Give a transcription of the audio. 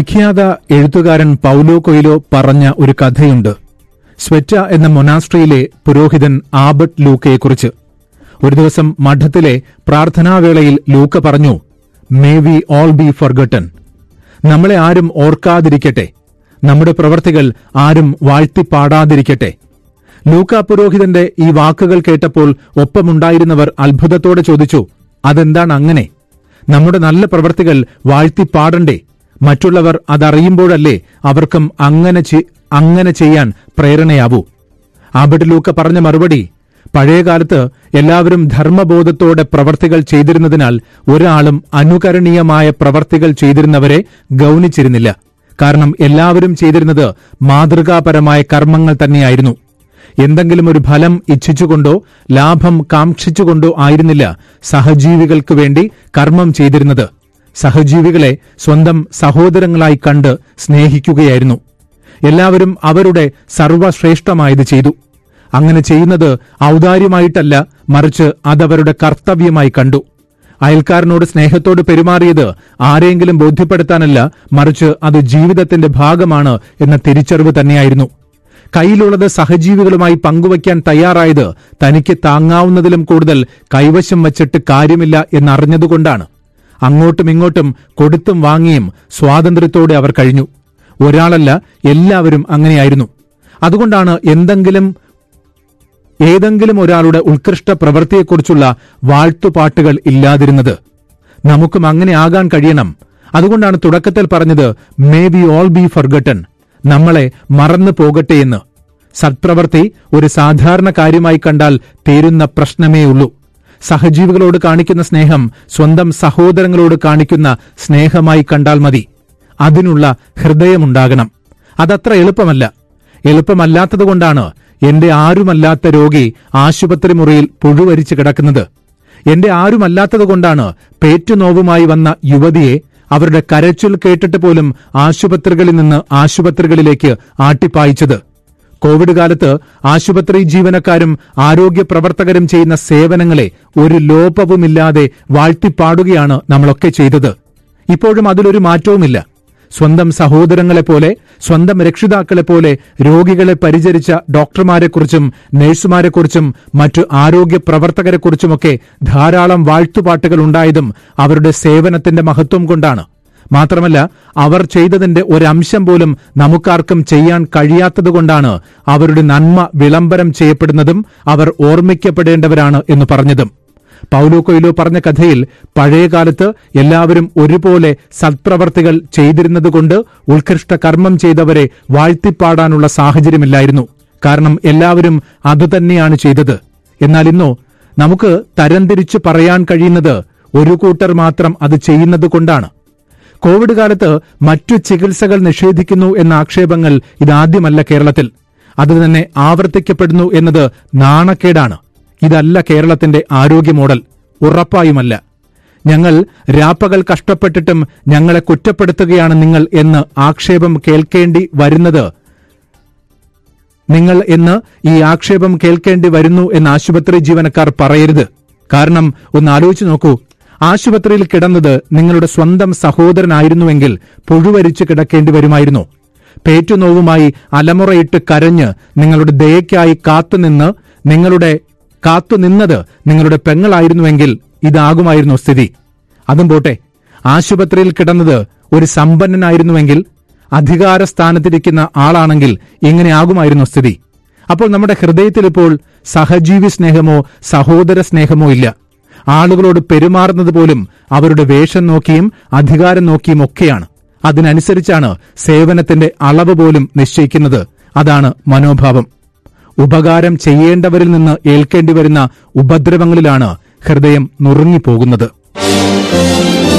വിഖ്യാത എഴുത്തുകാരൻ Paulo Coelho പറഞ്ഞ ഒരു കഥയുണ്ട് സ്വെറ്റ എന്ന മൊനാസ്ട്രിയിലെ പുരോഹിതൻ ആബർട്ട് ലൂക്കയെക്കുറിച്ച് ഒരു ദിവസം മഠത്തിലെ പ്രാർത്ഥനാവേളയിൽ ലൂക്ക പറഞ്ഞു may we all be forgotten നമ്മളെ ആരും ഓർക്കാതിരിക്കട്ടെ നമ്മുടെ പ്രവർത്തികൾ ആരും വാഴ്ത്തിപ്പാടാതിരിക്കട്ടെ ലൂക്ക പുരോഹിതന്റെ ഈ വാക്കുകൾ കേട്ടപ്പോൾ ഒപ്പമുണ്ടായിരുന്നവർ അത്ഭുതത്തോടെ ചോദിച്ചു അതെന്താണ് അങ്ങനെ നമ്മുടെ നല്ല പ്രവർത്തികൾ വാഴ്ത്തിപ്പാടണ്ടേ മറ്റുള്ളവർ അതറിയുമ്പോഴല്ലേ അവർക്കും അങ്ങനെ ചെ- അങ്ങനെ ചെയ്യാൻ പ്രേരണയാവൂ ആബട്ട് ലൂക്ക പറഞ്ഞ മറുപടി പഴയകാലത്ത് എല്ലാവരും ധർമ്മബോധത്തോടെ പ്രവർത്തികൾ ചെയ്തിരുന്നതിനാൽ ഒരാളും അനുകരണീയമായ പ്രവർത്തികൾ ചെയ്തിരുന്നവരെ ഗൗനിച്ചിരുന്നില്ല കാരണം എല്ലാവരും ചെയ്തിരുന്നത് മാതൃകാപരമായ കർമ്മങ്ങൾ തന്നെയായിരുന്നു എന്തെങ്കിലും ഒരു ഫലം ഇച്ഛിച്ചുകൊണ്ടോ ലാഭം കാക്ഷിച്ചുകൊണ്ടോ ആയിരുന്നില്ല സഹജീവികൾക്ക് വേണ്ടി കർമ്മം ചെയ്തിരുന്നത് സഹജീവികളെ സ്വന്തം സഹോദരങ്ങളായി കണ്ട് സ്നേഹിക്കുകയായിരുന്നു എല്ലാവരും അവരുടെ സർവശ്രേഷ്ഠമായത് ചെയ്തു അങ്ങനെ ചെയ്യുന്നത് ഔദാര്യമായിട്ടല്ല മറിച്ച് അതവരുടെ കർത്തവ്യമായി കണ്ടു അയൽക്കാരനോട് സ്നേഹത്തോട് പെരുമാറിയത് ആരെങ്കിലും ബോധ്യപ്പെടുത്താനല്ല മറിച്ച് അത് ജീവിതത്തിന്റെ ഭാഗമാണ് എന്ന തിരിച്ചറിവ് തന്നെയായിരുന്നു കയ്യിലുള്ളത് സഹജീവികളുമായി പങ്കുവയ്ക്കാൻ തയ്യാറായത് തനിക്ക് താങ്ങാവുന്നതിലും കൂടുതൽ കൈവശം വച്ചിട്ട് കാര്യമില്ല എന്നറിഞ്ഞതുകൊണ്ടാണ് അങ്ങോട്ടും ഇങ്ങോട്ടും കൊടുത്തും വാങ്ങിയും സ്വാതന്ത്ര്യത്തോടെ അവർ കഴിഞ്ഞു ഒരാളല്ല എല്ലാവരും അങ്ങനെയായിരുന്നു അതുകൊണ്ടാണ് എന്തെങ്കിലും ഏതെങ്കിലും ഒരാളുടെ ഉത്കൃഷ്ട പ്രവൃത്തിയെക്കുറിച്ചുള്ള വാഴ്ത്തുപാട്ടുകൾ ഇല്ലാതിരുന്നത് നമുക്കും അങ്ങനെ ആകാൻ കഴിയണം അതുകൊണ്ടാണ് തുടക്കത്തിൽ പറഞ്ഞത് may be all be forgotten നമ്മളെ മറന്നു പോകട്ടെ എന്ന് സത്പ്രവൃത്തി ഒരു സാധാരണ കാര്യമായി കണ്ടാൽ തീരുന്ന പ്രശ്നമേ ഉള്ളൂ സഹജീവികളോട് കാണിക്കുന്ന സ്നേഹം സ്വന്തം സഹോദരങ്ങളോട് കാണിക്കുന്ന സ്നേഹമായി കണ്ടാൽ മതി അതിനുള്ള ഹൃദയമുണ്ടാകണം അതത്ര എളുപ്പമല്ല എളുപ്പമല്ലാത്തതുകൊണ്ടാണ് എന്റെ ആരുമല്ലാത്ത രോഗി ആശുപത്രി മുറിയിൽ പുഴുവരിച്ചു കിടക്കുന്നത് എന്റെ ആരുമല്ലാത്തതുകൊണ്ടാണ് പേറ്റുനോവുമായി വന്ന യുവതിയെ അവരുടെ കരച്ചിൽ കേട്ടിട്ട് പോലും ആശുപത്രികളിൽ നിന്ന് ആശുപത്രികളിലേക്ക് ആട്ടിപ്പായിച്ചത് കോവിഡ് കാലത്ത് ആശുപത്രി ജീവനക്കാരും ആരോഗ്യ പ്രവർത്തകരും ചെയ്യുന്ന സേവനങ്ങളെ ഒരു ലോപവുമില്ലാതെ വാഴ്ത്തിപ്പാടുകയാണ് നമ്മളൊക്കെ ചെയ്തത് ഇപ്പോഴും അതിലൊരു മാറ്റവുമില്ല സ്വന്തം സഹോദരങ്ങളെ പോലെ സ്വന്തം രക്ഷിതാക്കളെ പോലെ രോഗികളെ പരിചരിച്ച ഡോക്ടർമാരെക്കുറിച്ചും നഴ്സുമാരെക്കുറിച്ചും മറ്റു ആരോഗ്യ പ്രവർത്തകരെക്കുറിച്ചുമൊക്കെ ധാരാളം വാഴ്ത്തുപാട്ടുകൾ ഉണ്ടായതും അവരുടെ സേവനത്തിന്റെ മഹത്വം കൊണ്ടാണ് മാത്രമല്ല അവർ ചെയ്തതിന്റെ ഒരംശം പോലും നമുക്കാർക്കും ചെയ്യാൻ കഴിയാത്തതുകൊണ്ടാണ് അവരുടെ നന്മ വിളംബരം ചെയ്യപ്പെടുന്നതും അവർ ഓർമ്മിക്കപ്പെടേണ്ടവരാണ് എന്ന് പറഞ്ഞതും പൗലോ കൊയിലോ പറഞ്ഞ കഥയിൽ പഴയകാലത്ത് എല്ലാവരും ഒരുപോലെ സത്പ്രവർത്തികൾ ചെയ്തിരുന്നതുകൊണ്ട് ഉത്കൃഷ്ട കർമ്മം ചെയ്തവരെ വാഴ്ത്തിപ്പാടാനുള്ള സാഹചര്യമില്ലായിരുന്നു കാരണം എല്ലാവരും അതുതന്നെയാണ് ചെയ്തത് എന്നാൽ ഇന്നോ നമുക്ക് തരംതിരിച്ചു പറയാൻ കഴിയുന്നത് ഒരു കൂട്ടർ മാത്രം അത് ചെയ്യുന്നത് കൊണ്ടാണ് കോവിഡ് കാലത്ത് മറ്റു ചികിത്സകൾ നിഷേധിക്കുന്നു എന്ന ആക്ഷേപങ്ങൾ ഇതാദ്യമല്ല കേരളത്തിൽ അത് തന്നെ ആവർത്തിക്കപ്പെടുന്നു എന്നത് നാണക്കേടാണ് ഇതല്ല കേരളത്തിന്റെ ആരോഗ്യ മോഡൽ ഉറപ്പായുമല്ല ഞങ്ങൾ രാപ്പകൽ കഷ്ടപ്പെട്ടിട്ടും ഞങ്ങളെ കുറ്റപ്പെടുത്തുകയാണ് നിങ്ങൾ എന്ന് ആക്ഷേപം കേൾക്കേണ്ടി വരുന്നത് നിങ്ങൾ എന്ന് ഈ ആക്ഷേപം കേൾക്കേണ്ടി വരുന്നു എന്ന് ആശുപത്രി ജീവനക്കാർ പറയരുത് കാരണം ഒന്ന് ആലോചിച്ചു നോക്കൂ ആശുപത്രിയിൽ കിടന്നത് നിങ്ങളുടെ സ്വന്തം സഹോദരനായിരുന്നുവെങ്കിൽ പുഴുവരിച്ചു കിടക്കേണ്ടി വരുമായിരുന്നു പേറ്റുനോവുമായി അലമുറയിട്ട് കരഞ്ഞ് നിങ്ങളുടെ ദയയ്ക്കായി കാത്തുനിന്ന് നിങ്ങളുടെ കാത്തുനിന്നത് നിങ്ങളുടെ പെങ്ങളായിരുന്നുവെങ്കിൽ ഇതാകുമായിരുന്നു സ്ഥിതി അതും പോട്ടെ ആശുപത്രിയിൽ കിടന്നത് ഒരു സമ്പന്നനായിരുന്നുവെങ്കിൽ അധികാര സ്ഥാനത്തിരിക്കുന്ന ആളാണെങ്കിൽ ഇങ്ങനെയാകുമായിരുന്നു സ്ഥിതി അപ്പോൾ നമ്മുടെ ഹൃദയത്തിൽ ഇപ്പോൾ സഹജീവി സ്നേഹമോ സഹോദര സ്നേഹമോ ഇല്ല ആളുകളോട് പെരുമാറുന്നത് പോലും അവരുടെ വേഷം നോക്കിയും അധികാരം നോക്കിയും ഒക്കെയാണ് അതിനനുസരിച്ചാണ് സേവനത്തിന്റെ അളവ് പോലും നിശ്ചയിക്കുന്നത് അതാണ് മനോഭാവം ഉപകാരം ചെയ്യേണ്ടവരിൽ നിന്ന് ഏൽക്കേണ്ടി വരുന്ന ഉപദ്രവങ്ങളിലാണ് ഹൃദയം നുറുങ്ങിപ്പോകുന്നത്